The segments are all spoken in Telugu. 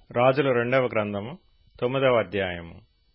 రాజుల రెండవ గ్రంథము తొమ్మిదవ అధ్యాయము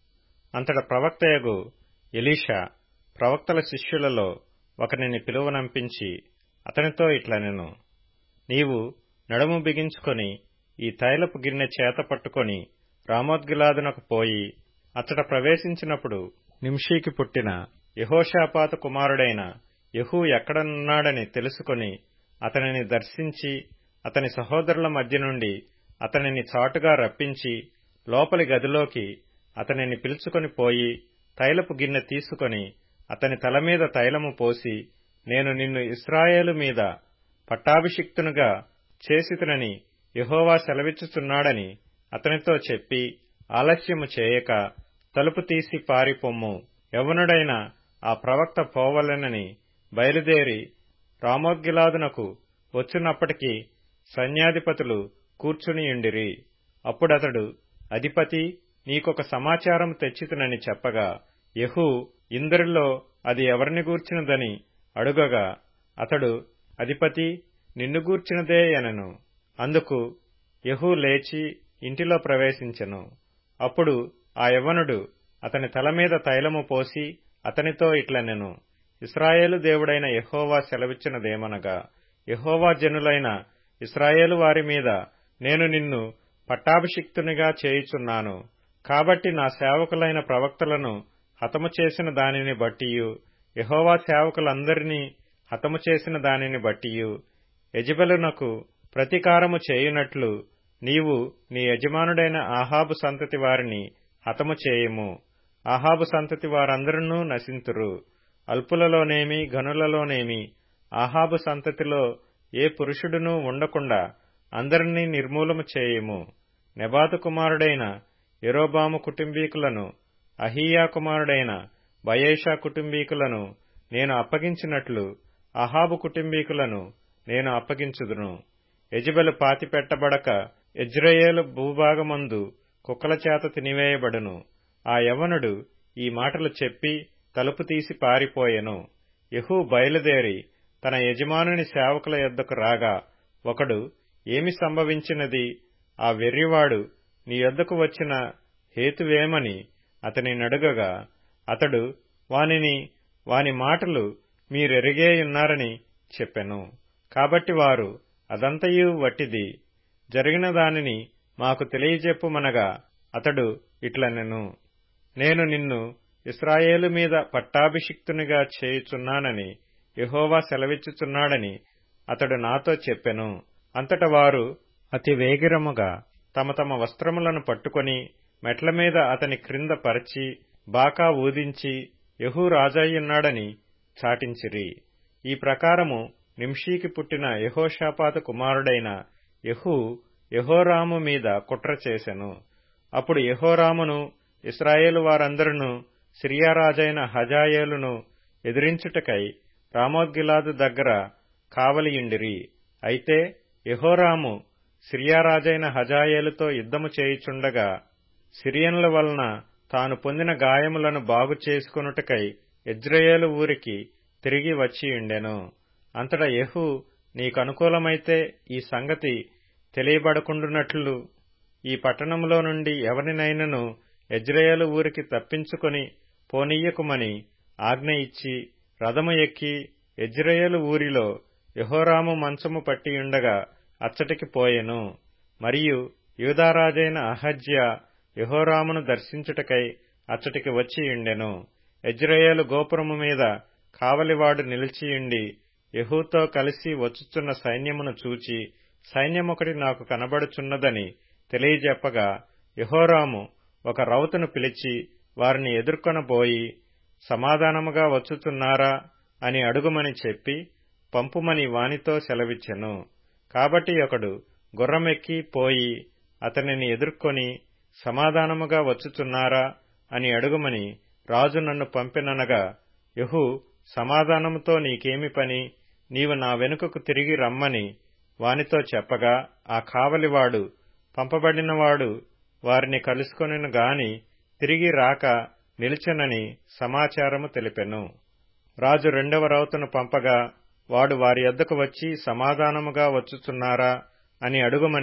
అంతట ప్రవక్తయగు ఎలీషా ప్రవక్తల శిష్యులలో ఒకనిని పిలువనంపించి అతనితో ఇట్లనెను నీవు నడుము బిగించుకొని ఈ తైలపు గిన్నె చేత పట్టుకొని రామోద్గిలాదునకు పోయి అతడ ప్రవేశించినప్పుడు నింషీకి పుట్టిన యహోషాపాతు కుమారుడైన యహూ ఎక్కడనున్నాడని తెలుసుకొని అతనిని దర్శించి అతని సహోదరుల మధ్య నుండి అతనిని చాటుగా రప్పించి లోపలి గదిలోకి అతనిని పిలుచుకొని పోయి తైలపు గిన్నె తీసుకొని అతని తల మీద తైలము పోసి నేను నిన్ను ఇస్రాయేలు మీద పట్టాభిషిక్తునుగా చేసితునని యహోవా సెలవిచ్చుచున్నాడని అతనితో చెప్పి ఆలస్యము చేయక తలుపు తీసి పారిపొమ్ము యవనుడైన ఆ ప్రవక్త పోవలెనని బయలుదేరి రామోద్గిలాదునకు వచ్చున్నప్పటికీ సైన్యాధిపతులు కూర్చునియుండిరి అప్పుడతడు అధిపతి నీకొక సమాచారం తెచ్చితునని చెప్పగా యహూ ఇందరిలో అది ఎవరిని గూర్చినదని అడుగగా అతడు అధిపతి నిన్ను గూర్చినదే అనెను అందుకు యహూ లేచి ఇంటిలో ప్రవేశించెను అప్పుడు ఆ యవ్వనుడు అతని తల మీద తైలము పోసి అతనితో ఇట్లనెను ఇస్రాయేలు దేవుడైన యహోవా సెలవిచ్చినదేమనగా యహోవా జనులైన ఇస్రాయేలు వారి మీద నేను నిన్ను పట్టాభిషిక్తునిగా చేయుచున్నాను కాబట్టి నా సేవకులైన ప్రవక్తలను హతము చేసిన దానిని బట్టియు యహోవా సేవకులందరినీ హతము చేసిన దానిని బట్టియు యజబెలునకు ప్రతీకారము చేయునట్లు నీవు నీ యజమానుడైన ఆహాబు సంతతి వారిని హతము చేయుము ఆహాబు సంతతి వారందరూ నశింతురు అల్పులలోనేమి గనులలోనేమి ఆహాబు సంతతిలో ఏ పురుషుడునూ ఉండకుండా అందరినీ నిర్మూలము చేయుము నెబాతు కుమారుడైన ఎరోబాము కుటుంబీకులను అహీయా కుమారుడైన బయేషా కుటుంబీకులను నేను అప్పగించినట్లు అహాబు కుటుంబీకులను నేను అప్పగించుదును యజబెలు పాతిపెట్టబడక ఎజ్రయేలు భూభాగమందు కుక్కల చేత తినివేయబడును ఆ యవనుడు ఈ మాటలు చెప్పి తలుపు తీసి పారిపోయెను యహూ బయలుదేరి తన యజమానుని సేవకుల యొద్దకు రాగా ఒకడు ఏమి సంభవించినది ఆ వెర్రివాడు నీ యొద్దకు వచ్చిన హేతువేమని అతని నడుగగా అతడు వానిని వాని మాటలు మీరెరిగేయున్నారని చెప్పెను కాబట్టి వారు అదంతయు వట్టిది జరిగిన దానిని మాకు తెలియజెప్పుమనగా అతడు ఇట్లనెను నేను నిన్ను ఇస్రాయేలు మీద పట్టాభిషిక్తునిగా చేయుచున్నానని యహోవా సెలవిచ్చుచున్నాడని అతడు నాతో చెప్పెను అంతట వారు అతి వేగిరముగా తమ తమ వస్త్రములను పట్టుకొని మెట్ల మీద అతని క్రింద పరిచి బాకా ఊదించి యహూ రాజాయున్నాడని చాటించిరి ఈ ప్రకారము నింషీకి పుట్టిన యహోషాపాతు కుమారుడైన యహూ యహోరాము మీద కుట్ర చేసెను అప్పుడు యహోరామును ఇస్రాయేలు వారందరూ సిరియారాజైన హజాయేలును ఎదిరించుటకై రామోద్గిలాదు దగ్గర కావలియుండిరి అయితే యహోరాము సిరియారాజైన హజాయేలుతో యుద్ధము చేయుచుండగా సిరియన్ల వలన తాను పొందిన గాయములను బాగు చేసుకొనుటకై ఇజ్రాయేలు ఊరికి తిరిగి వచ్చియుండెను అంతటా యహూ నీకనుకూలమైతే ఈ సంగతి తెలియబడకుండునట్లు ఈ పట్టణంలో నుండి ఎవరినైనను ఎజ్రయేలు ఊరికి తప్పించుకొని పోనీయకుమని ఆజ్ఞ ఇచ్చి రథము ఎక్కి ఎజ్రయేలు ఊరిలో యహోరాము మంచము పట్టియుండగా అచ్చటికి పోయెను మరియు యూదారాజైన అహజ్య యహోరామును దర్శించుటకై అచ్చటికి వచ్చియుండెను ఎజ్రయేలు గోపురము మీద కావలివాడు నిలిచియుండి యహూతో కలిసి వచ్చుచున్న సైన్యమును చూచి సైన్యమొకటి నాకు కనబడుచున్నదని తెలియజెప్పగా యహోరాము ఒక రౌతును పిలిచి వారిని ఎదుర్కొనబోయి సమాధానముగా వచ్చుచున్నారా అని అడుగుమని చెప్పి పంపుమని వానితో సెలవిచ్చెను కాబట్టి ఒకడు గుర్రమెక్కి పోయి అతనిని ఎదుర్కొని సమాధానముగా వచ్చుచున్నారా అని అడుగుమని రాజు నన్ను పంపిననగా యహు సమాధానముతో నీకేమి పని నీవు నా వెనుకకు తిరిగి రమ్మని వానితో చెప్పగా ఆ కావలివాడు పంపబడినవాడు వారిని కలుసుకొనిను గాని తిరిగి రాక నిలిచెనని సమాచారము తెలిపెను రాజు రెండవ రౌతును పంపగా వాడు వారి యొద్దకు వచ్చి సమాధానముగా వచ్చుచున్నారా అని అడుగుమని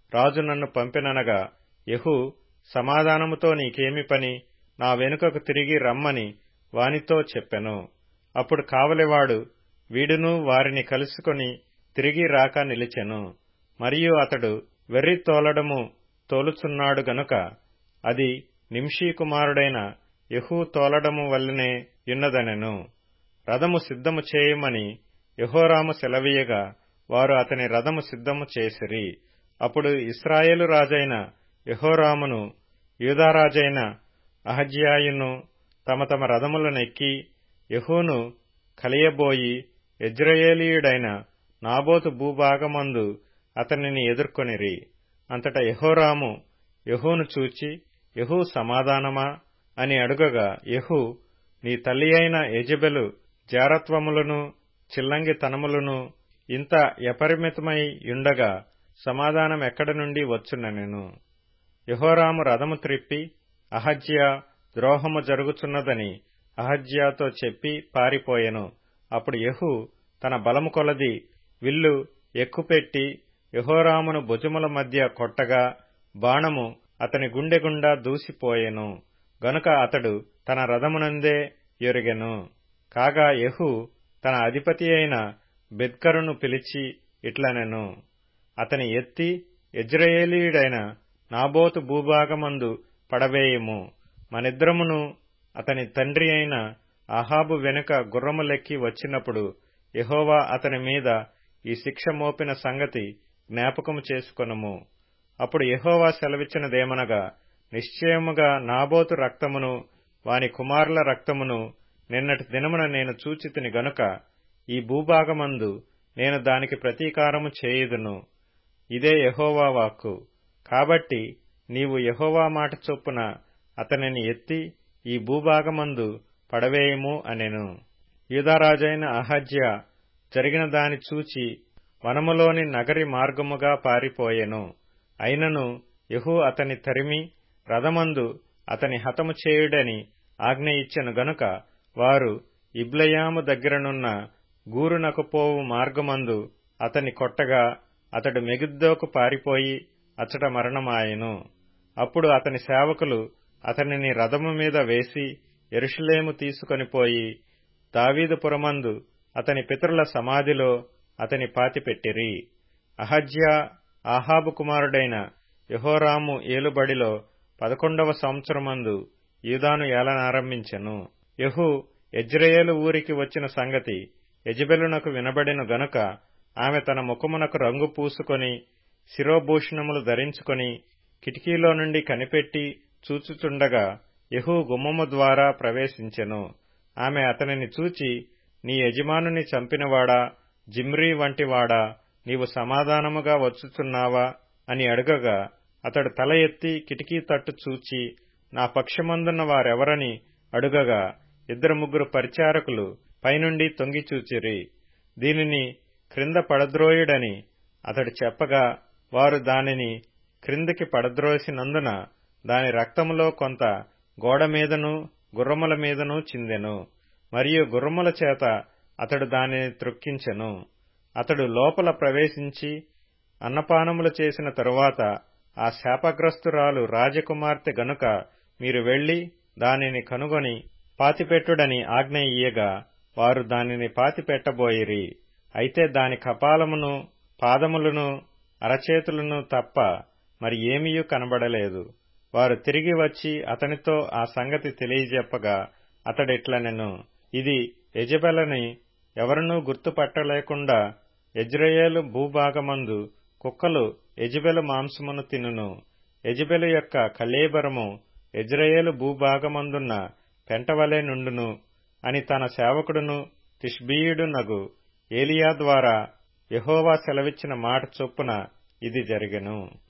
రాజు నన్ను పంపిననగా యహు సమాధానముతో నీకేమి పని నా వెనుకకు తిరిగి రమ్మని వానితో చెప్పెను అప్పుడు కావలివాడు వీడును వారిని కలుసుకొని తిరిగి రాక నిలిచెను మరియు అతడు వెర్రి తోలడము తోలుచున్నాడు గనుక అది నింషీ కుమారుడైన యహూ తోలడము వల్లనే యున్నదనెను రథము సిద్ధము చేయమని యహోరాము సెలవీయగా వారు అతని రథము సిద్ధము చేసిరి అప్పుడు ఇస్రాయేలు రాజైన యహోరామును యూదారాజైన అహజ్యాయును తమ తమ రథములనెక్కి యహూను కలియబోయి ఎజ్రయేలీయుడైన నాబోతు భూభాగమందు అతనిని ఎదుర్కొనిరి అంతట యహోరాము యహూను చూచి యహూ సమాధానమా అని అడుగగా యహూ నీ తల్లి అయిన యజబెలు జారత్వములను చిల్లంగితనములను ఇంత ఎపరిమితమై యుండగా సమాధానం ఎక్కడి నుండి వచ్చుననెను యహోరాము రథము త్రిప్పి అహజ్యా ద్రోహము జరుగుచున్నదని అహజ్యాతో చెప్పి పారిపోయెను అప్పుడు యహు తన బలము కొలది విల్లు ఎక్కుపెట్టి యహోరామును భుజముల మధ్య కొట్టగా బాణము అతని గుండె గుండా దూసిపోయెను గనుక అతడు తన రథమునందే ఎరుగెను కాగా యహు తన అధిపతి అయిన బెద్కరును పిలిచి ఇట్లనెను అతని ఎత్తి ఎజ్రయేలీయుడైన నాబోతు భూభాగమందు పడవేయము మనిద్దరమును అతని తండ్రి అయిన అహాబు వెనుక గుర్రములెక్కి వచ్చినప్పుడు యహోవా అతని మీద ఈ శిక్ష మోపిన సంగతి జ్ఞాపకము చేసుకొనుము అప్పుడు యహోవా సెలవిచ్చినదేమనగా నిశ్చయముగా నాబోతు రక్తమును వాని కుమారుల రక్తమును నిన్నటి దినమున నేను చూచితిని గనుక ఈ భూభాగమందు నేను దానికి ప్రతీకారము చేయుదును ఇదే యహోవా వాక్కు కాబట్టి నీవు యహోవా మాట చొప్పున అతనిని ఎత్తి ఈ భూభాగమందు పడవేయము అనెను యూదారాజైన అహజ్య జరిగిన దాని చూచి వనములోని నగరి మార్గముగా పారిపోయెను అయినను యహు అతని తరిమి రథమందు అతని హతము చేయుడని ఆజ్ఞ ఇచ్చెను గనుక వారు ఇబ్లయాము దగ్గరనున్న గూరునకు పోవు మార్గమందు అతని కొట్టగా అతడు మెగిద్దోకు పారిపోయి అచ్చట మరణమాయెను అప్పుడు అతని సేవకులు అతనిని రథము మీద వేసి ఎరుషులేము తీసుకొనిపోయి దావీదుపురమందు అతని పితరుల సమాధిలో అతని పాతిపెట్టిరి అహజ్యా ఆహాబు కుమారుడైన యహోరాము ఏలుబడిలో పదకొండవ సంవత్సరమందు యూదాను ఏలనారంభించెను యహు ఎజ్రయేలు ఊరికి వచ్చిన సంగతి యజబెలునకు వినబడిన గనుక ఆమె తన ముఖమునకు రంగు పూసుకొని శిరోభూషణములు ధరించుకొని కిటికీలో నుండి కనిపెట్టి చూచుచుండగా యహూ గుమ్మము ద్వారా ప్రవేశించెను ఆమె అతనిని చూచి నీ యజమానుని చంపినవాడా జిమ్రీ వంటివాడా నీవు సమాధానముగా వచ్చుచున్నావా అని అడుగగా అతడు తల ఎత్తి కిటికీ తట్టు చూచి నా పక్షమందున్న వారెవరని అడుగగా ఇద్దరు ముగ్గురు పరిచారకులు పైనుండి తొంగిచూచిరి దీనిని క్రింద పడద్రోయుడని అతడు చెప్పగా వారు దానిని క్రిందికి పడద్రోసినందున దాని రక్తములో కొంత గోడ మీదను గుర్రముల మీదను చిందెను మరియు గుర్రముల చేత అతడు దానిని త్రొక్కించెను అతడు లోపల ప్రవేశించి అన్నపానములు చేసిన తరువాత ఆ శాపగ్రస్తురాలు రాజకుమార్తె గనుక మీరు వెళ్లి దానిని కనుగొని పాతిపెట్టుడని ఆజ్ఞ ఇయ్యగా వారు దానిని పాతిపెట్టబోయిరి అయితే దాని కపాలమును పాదములను అరచేతులను తప్ప మరి ఏమీయూ కనబడలేదు వారు తిరిగి వచ్చి అతనితో ఆ సంగతి తెలియజెప్పగా అతడిట్లనెను ఇది యజబెలని ఎవరనూ గుర్తుపట్టలేకుండా ఎజ్రయేలు భూభాగమందు కుక్కలు ఎజబెలు మాంసమును తినును ఎజబెలు యొక్క కళేబరము ఎజ్రయేలు భూభాగమందున్న పెంటవలే నుండును అని తన సేవకుడును తిష్బీయుడునగు ఏలియా ద్వారా యహోవా సెలవిచ్చిన మాట చొప్పున ఇది జరిగెను